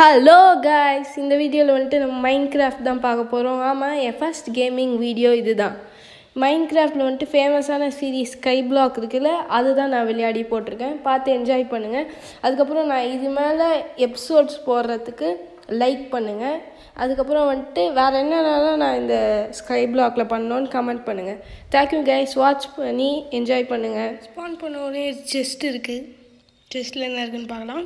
hello guys இந்த வீடியோவில் வந்துட்டு நம்ம மைண்ட் கிராஃப்ட் தான் பார்க்க போகிறோம் ஆமாம் என் ஃபர்ஸ்ட் கேமிங் வீடியோ இதுதான் மைண்ட் கிராஃப்டில் வந்துட்டு ஃபேமஸான சீரீஸ் ஸ்கை பிளாக் இருக்குல்ல அதுதான் நான் விளையாடி போட்டிருக்கேன் பார்த்து என்ஜாய் பண்ணுங்கள் அதுக்கப்புறம் நான் இது மேலே எபிசோட்ஸ் போடுறதுக்கு லைக் பண்ணுங்கள் அதுக்கப்புறம் வந்துட்டு வேறு என்னென்னலாம் நான் இந்த ஸ்கை பிளாக்ல பண்ணோன்னு கமெண்ட் பண்ணுங்கள் தேங்க்யூ கைஸ் வாட்ச் பண்ணி என்ஜாய் பண்ணுங்கள் ஸ்பான் பண்ண ஒரே செஸ்ட் இருக்குது செஸ்ட்டில் என்ன இருக்குன்னு பார்க்கலாம்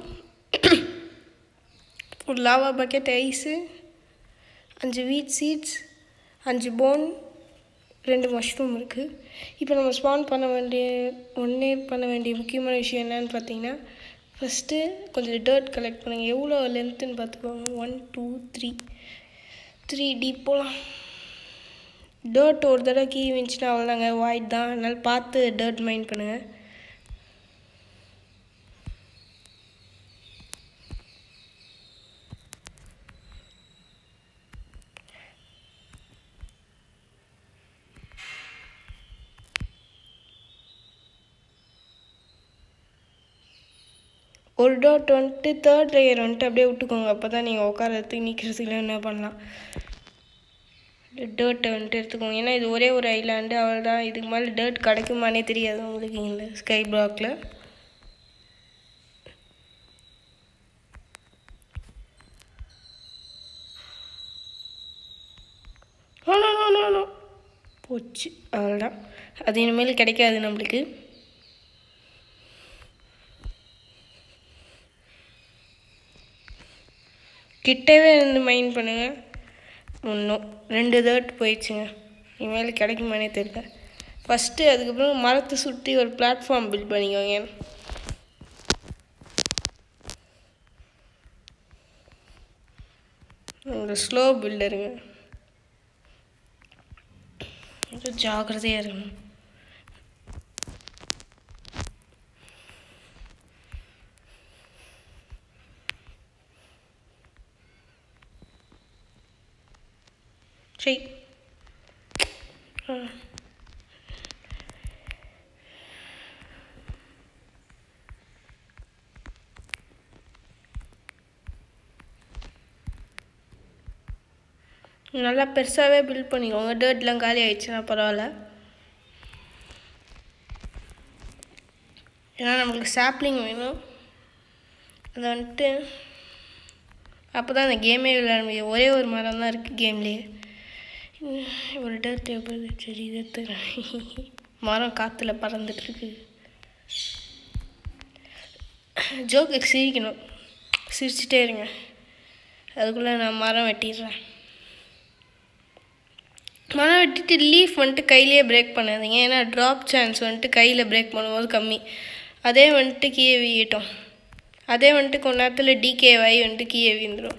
ஒரு லாவா பக்கெட் ஐஸு அஞ்சு வீட் சீட்ஸ் அஞ்சு போன் ரெண்டு மஷ்ரூம் இருக்குது இப்போ நம்ம ஸ்பான் பண்ண வேண்டிய ஒன்றே பண்ண வேண்டிய முக்கியமான விஷயம் என்னன்னு பார்த்தீங்கன்னா ஃபஸ்ட்டு கொஞ்சம் டர்ட் கலெக்ட் பண்ணுங்கள் எவ்வளோ லென்த்துன்னு பார்த்துக்கோங்க one two three three deep போகலாம் டர்ட் ஒரு தடவை கீ விஞ்சுன்னா அவ்வளோதாங்க வாய்ட் தான் அதனால் பார்த்து டர்ட் மைண்ட் பண்ணுங்கள் ஒரு டாட் வந்துட்டு தேர்ட் லேயர் வந்துட்டு அப்படியே விட்டுக்கோங்க அப்போ தான் நீங்கள் உட்காரத்துக்கு நிற்கிறதுக்கு என்ன பண்ணலாம் டேர்ட்டை வந்துட்டு எடுத்துக்கோங்க ஏன்னா இது ஒரே ஒரு ஐலாண்டு அவள் தான் இதுக்கு மேலே டேர்ட் கிடைக்குமானே தெரியாது உங்களுக்கு இந்த ஸ்கை பிளாக்ல போச்சு அவ்வளோதான் அது இனிமேல் கிடைக்காது நம்மளுக்கு கிட்டவே இருந்து மைண்ட் பண்ணுங்கள் ஒன்றும் ரெண்டு தேர்ட் போயிடுச்சுங்க இனிமேல் கிடைக்குமானே தெரியல ஃபஸ்ட்டு அதுக்கப்புறம் மரத்தை சுற்றி ஒரு பிளாட்ஃபார்ம் பில்ட் பண்ணிக்கோங்க ஒரு ஸ்லோ பில்டருங்க கொஞ்சம் ஜாக்கிரதையாக இருக்கணும் சரி நல்லா பெருசாகவே பில்ட் பண்ணிக்கோங்க டேர்ட்லாம் காலி ஆயிடுச்சுன்னா பரவாயில்ல ஏன்னா நம்மளுக்கு சாப்ளிங் வேணும் அதை வந்துட்டு அப்போ தான் அந்த கேமே விளையாட முடியும் ஒரே ஒரு மரம் தான் இருக்குது கேம்லேயே ஒரு டேர்ட் தேவைப்படுது சரி இதை எடுத்துக்கிறேன் மரம் காற்றுல பறந்துட்டுருக்கு ஜோக்கு சிரிக்கணும் சிரிச்சிட்டே இருங்க அதுக்குள்ளே நான் மரம் வெட்டிடுறேன் மரம் வெட்டிட்டு லீஃப் வந்துட்டு கையிலே பிரேக் பண்ணாதீங்க ஏன்னா ட்ராப் சான்ஸ் வந்துட்டு கையில் பிரேக் பண்ணும்போது கம்மி அதே வந்துட்டு கீழே வீயட்டும் அதே வந்துட்டு கொஞ்ச நேரத்தில் டிகே ஆகி வந்துட்டு கீழே வீந்துடும்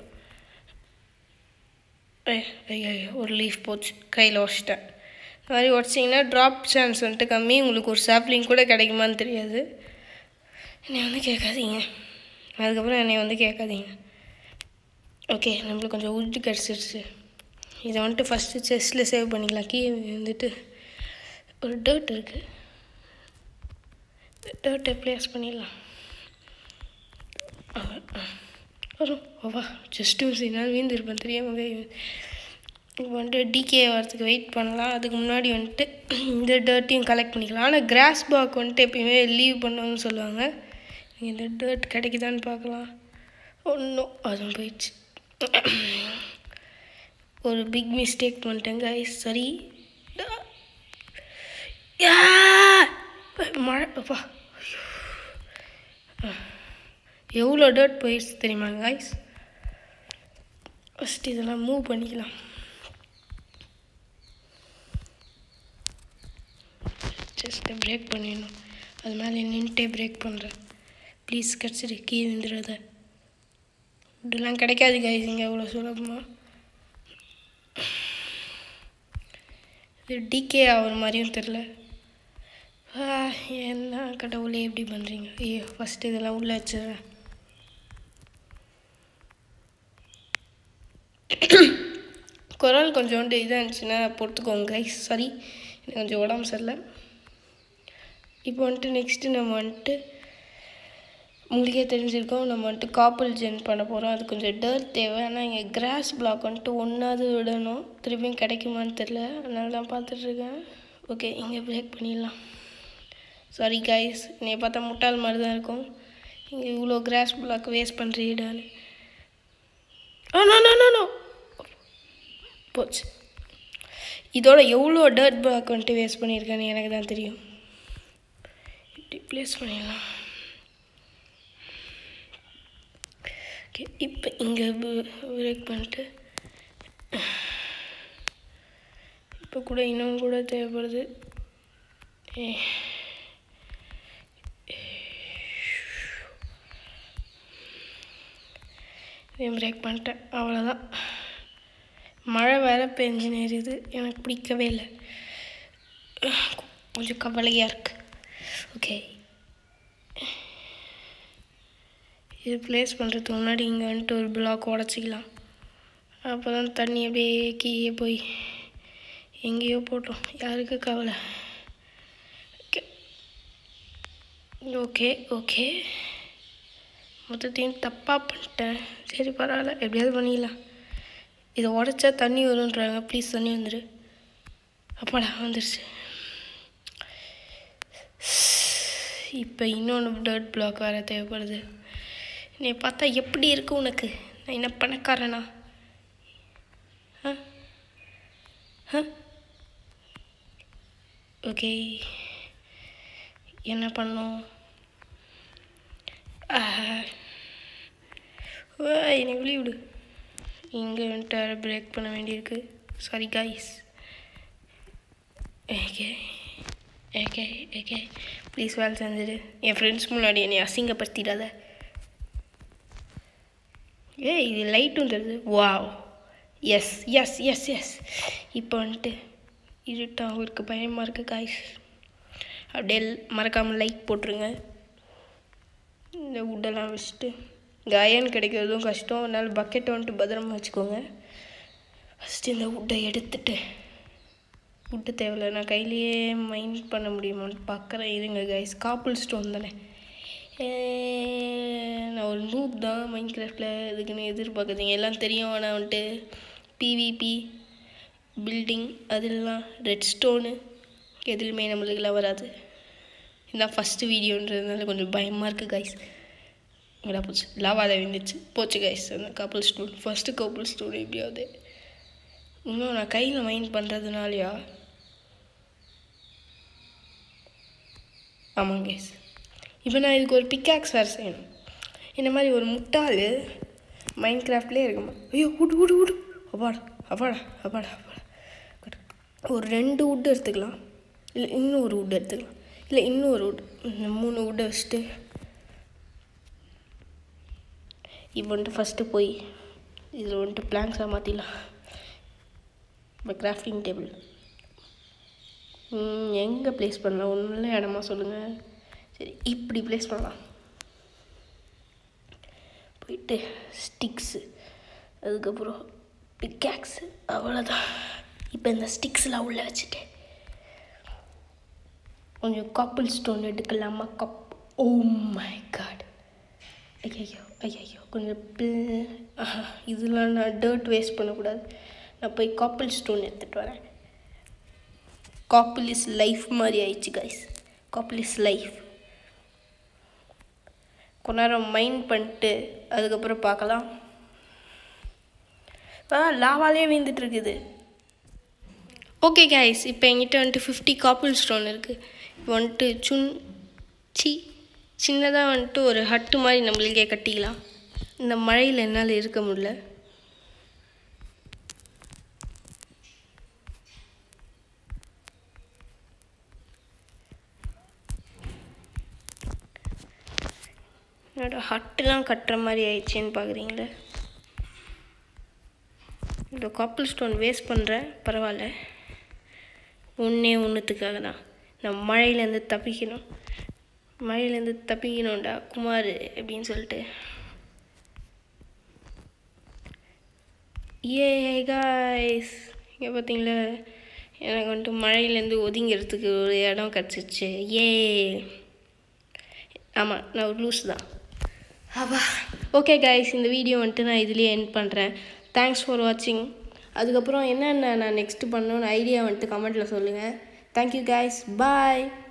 ஐயோ ஒரு லீஃப் போச்சு கையில் உடச்சிட்டேன் இந்த மாதிரி உடச்சிங்கன்னா ட்ராப் சான்ஸ் வந்துட்டு கம்மி உங்களுக்கு ஒரு சாப்ளிங் கூட கிடைக்குமான்னு தெரியாது என்னை வந்து கேட்காதீங்க அதுக்கப்புறம் என்னை வந்து கேட்காதீங்க ஓகே நம்மளுக்கு கொஞ்சம் உட்டு கிடச்சிருச்சு இதை வந்துட்டு ஃபஸ்ட்டு செஸ்ஸில் சேவ் பண்ணிக்கலாம் கீ வந்துட்டு ஒரு டேர்ட் இருக்குது டேர்ட்டை ப்ளேஸ் பண்ணிடலாம் வரும் ஓவா ஜஸ்ட் மிஸ் என்னால் வீழ்ந்துருப்பேன் தெரியாமல் இப்போ வந்துட்டு டிகே வரதுக்கு வெயிட் பண்ணலாம் அதுக்கு முன்னாடி வந்துட்டு இந்த டர்ட்டையும் கலெக்ட் பண்ணிக்கலாம் ஆனால் கிராஸ் பாக் வந்துட்டு எப்பயுமே லீவ் பண்ணணும்னு சொல்லுவாங்க இந்த டர்ட் கிடைக்குதான்னு பார்க்கலாம் ஒன்றும் அதுவும் போயிடுச்சு ஒரு பிக் மிஸ்டேக் பண்ணிட்டேன் கைஸ் சரி மழை அப்பா எவ்வளோ டர்ட் போயிடுச்சு தெரியுமா கைஸ் ஃபஸ்ட் இதெல்லாம் மூவ் பண்ணிக்கலாம் ஜஸ்ட்டு பிரேக் பண்ணிடணும் அது மேலே நின்றுட்டே பிரேக் பண்ணுறேன் ப்ளீஸ் கிடச்சிரு கீ விந்துடாத இப்படிலாம் கிடைக்காது கைஸ் இங்கே அவ்வளோ சுலபமாக இது டிகே ஆகிற மாதிரியும் தெரில என்ன கடவுளே எப்படி பண்ணுறீங்க ஐயோ ஃபஸ்ட்டு இதெல்லாம் உள்ளே வச்சிடுறேன் குரல் கொஞ்சோண்டு இதாக இருந்துச்சுன்னா பொறுத்துக்கோங்க கைஸ் சாரி எனக்கு கொஞ்சம் உடம்பு சரியில்லை இப்போ வந்துட்டு நெக்ஸ்ட்டு நம்ம வந்துட்டு உங்களுக்கே தெரிஞ்சிருக்கோம் நம்ம வந்துட்டு காப்பல் ஜென் பண்ண போகிறோம் அது கொஞ்சம் டர்ட் தேவை ஆனால் இங்கே கிராஸ் பிளாக் வந்துட்டு ஒன்றாவது விடணும் திருப்பியும் கிடைக்குமான்னு தெரில அதனால தான் பார்த்துட்ருக்கேன் ஓகே இங்கே பிரேக் பண்ணிடலாம் சாரி கைஸ் என்னை பார்த்தா முட்டாள் மாதிரி தான் இருக்கும் இங்கே இவ்வளோ கிராஸ் பிளாக் வேஸ்ட் பண்ணுறீடான்னு ஆ நோ நோ நோ நோ போச்சு இதோட எவ்வளோ டர்ட் பிளாக் வந்துட்டு வேஸ்ட் பண்ணியிருக்கேன்னு எனக்கு தான் தெரியும் இப்படி ப்ளேஸ் பண்ணிடலாம் ஓகே இப்போ இங்கே பிரேக் பண்ணிட்டு இப்போ கூட இன்னும் கூட தேவைப்படுது ஏ இதையும் பிரேக் பண்ணிட்டேன் அவ்வளோதான் மழை வேற பெஞ்சு நேருது எனக்கு பிடிக்கவே இல்லை கொஞ்சம் கவலையாக இருக்கு ஓகே இது ப்ளேஸ் பண்ணுறதுக்கு முன்னாடி இங்கே வந்துட்டு ஒரு பிளாக் உடச்சிக்கலாம் அப்போ தான் தண்ணி அப்படியே கீழே போய் எங்கேயோ போட்டோம் யாருக்கு கவலை ஓகே ஓகே ஓகே மொத்தத்தையும் தப்பாக பண்ணிட்டேன் சரி பரவாயில்ல எப்படியாவது பண்ணிடலாம் இதை உடச்சா தண்ணி வரும்ன்றாங்க ப்ளீஸ் தண்ணி வந்துடு அப்பாடா வந்துருச்சு இப்போ இன்னொன்று டர்ட் பிளாக் வேறு தேவைப்படுது என்னை பார்த்தா எப்படி இருக்கு உனக்கு நான் என்ன பணக்காரனா ஆ ஆ ஓகே என்ன பண்ணோம் என்னை வெளியே விடு இங்கே வந்துட்டு பிரேக் பண்ண வேண்டியிருக்கு sorry guys okay okay okay please வேலை செஞ்சிடு என் ஃப்ரெண்ட்ஸ் முன்னாடி என்னை அசிங்கப்படுத்திடாத ஏ இது லைட்டும் தருது wow yes yes yes yes இப்போ வந்துட்டு இருட்டாகவும் இருக்குது பயமாக இருக்குது காய்ஸ் அப்படியே மறக்காமல் லைக் போட்டுருங்க இந்த உட்டெல்லாம் வச்சுட்டு இங்கே அயன் கிடைக்கிறதும் கஷ்டம் அதனால் பக்கெட்டை வந்துட்டு பத்திரமா வச்சுக்கோங்க ஃபஸ்ட்டு இந்த உட்டை எடுத்துட்டு உட்டு தேவையில்ல நான் கையிலேயே மைண்ட் பண்ண முடியுமான்னு பார்க்குறேன் இருங்க கைஸ் காப்பிள் ஸ்டோன் தானே நான் ஒரு நூப் தான் மைண்ட் கிராஃப்டில் இதுக்குன்னு எதிர்பார்க்குறீங்க எல்லாம் தெரியும் ஆனால் வந்துட்டு பிவிபி பில்டிங் அதெல்லாம் ரெட் ஸ்டோனு எதுலையுமே நம்மளுக்கெல்லாம் வராது இதுதான் ஃபஸ்ட்டு வீடியோன்றதுனால கொஞ்சம் பயமாக இருக்குது கைஸ் இங்கடா போச்சு லாவாத விழுந்துச்சு போச்சு கைஸ் அந்த cobblestone first cobblestone எப்படியாவது இன்னும் நான் கையில் மைண்ட் பண்ணுறதுனாலயா ஆமாம் கைஸ் இப்போ நான் இதுக்கு ஒரு பிக்காக்ஸ் வேறு செய்யணும் இந்த மாதிரி ஒரு முட்டாள் மைண்ட் கிராஃப்ட்லேயே இருக்குமா ஐயோ விடு விடு விடு அப்பாடா அப்பாடா அப்பாடா அப்பாடா ஒரு ரெண்டு வுட்டு எடுத்துக்கலாம் இல்லை இன்னும் ஒரு வுட் எடுத்துக்கலாம் இல்லை இன்னும் ஒரு வுட் இந்த மூணு வுட்டை வச்சுட்டு இப்போ வந்துட்டு ஃபஸ்ட்டு போய் இதில் வந்துட்டு பிளாங்க்ஸாக மாற்றிடலாம் இப்போ கிராஃப்டிங் டேபிள் எங்கே ப்ளேஸ் பண்ணலாம் ஒன்றும் நல்ல இடமா சொல்லுங்கள் சரி இப்படி ப்ளேஸ் பண்ணலாம் போயிட்டு ஸ்டிக்ஸு அதுக்கப்புறம் பிக்காக்ஸு அவ்வளோதான் இப்போ இந்த ஸ்டிக்ஸ்லாம் உள்ளே வச்சுட்டு கொஞ்சம் கப்பிள் ஸ்டோன் எடுக்கலாமா கப் ஓ மை காட் ஐயோ ஐயோ கொஞ்சம் இதெல்லாம் நான் டர்ட் வேஸ்ட் பண்ணக்கூடாது நான் போய் காப்பிள் ஸ்டோன் எடுத்துகிட்டு வரேன் காப்பிள் இஸ் லைஃப் மாதிரி ஆயிடுச்சு கைஸ் காப்பிள் இஸ் லைஃப் கொஞ்ச நேரம் மைண்ட் பண்ணிட்டு அதுக்கப்புறம் பார்க்கலாம் ஆ லாவாலே வீழ்ந்துட்டு இருக்குது ஓகே கைஸ் இப்போ என்கிட்ட வந்துட்டு ஃபிஃப்டி காப்பிள் ஸ்டோன் இருக்குது இப்போ வந்துட்டு சுன் சி சின்னதாக வந்துட்டு ஒரு ஹட்டு மாதிரி நம்மளுக்கே கட்டிக்கலாம் இந்த மழையில் என்னால் இருக்க முடியல என்னோட ஹட்டுலாம் கட்டுற மாதிரி ஆயிடுச்சுன்னு பார்க்குறீங்களே இந்த கப்பிள் ஸ்டோன் வேஸ்ட் பண்ணுறேன் பரவாயில்ல ஒன்றே ஒன்றுத்துக்காக தான் நான் மழையிலேருந்து தப்பிக்கணும் மழையிலேருந்து தப்பிக்கணும்டா குமார் அப்படின்னு சொல்லிட்டு ஏ காய்ஸ் இங்கே பார்த்தீங்களா எனக்கு வந்துட்டு மழையிலேருந்து ஒதுங்கிறதுக்கு ஒரு இடம் கிடச்சிச்சு ஏ ஆமாம் நான் ஒரு லூஸ் தான் அப்பா ஓகே கைஸ் இந்த வீடியோ வந்துட்டு நான் இதுலேயே எண்ட் பண்ணுறேன் தேங்க்ஸ் ஃபார் வாட்சிங் அதுக்கப்புறம் என்னென்ன நான் நெக்ஸ்ட்டு பண்ணணும்னு ஐடியா வந்துட்டு கமெண்ட்டில் சொல்லுங்கள் தேங்க்யூ கைஸ் பாய்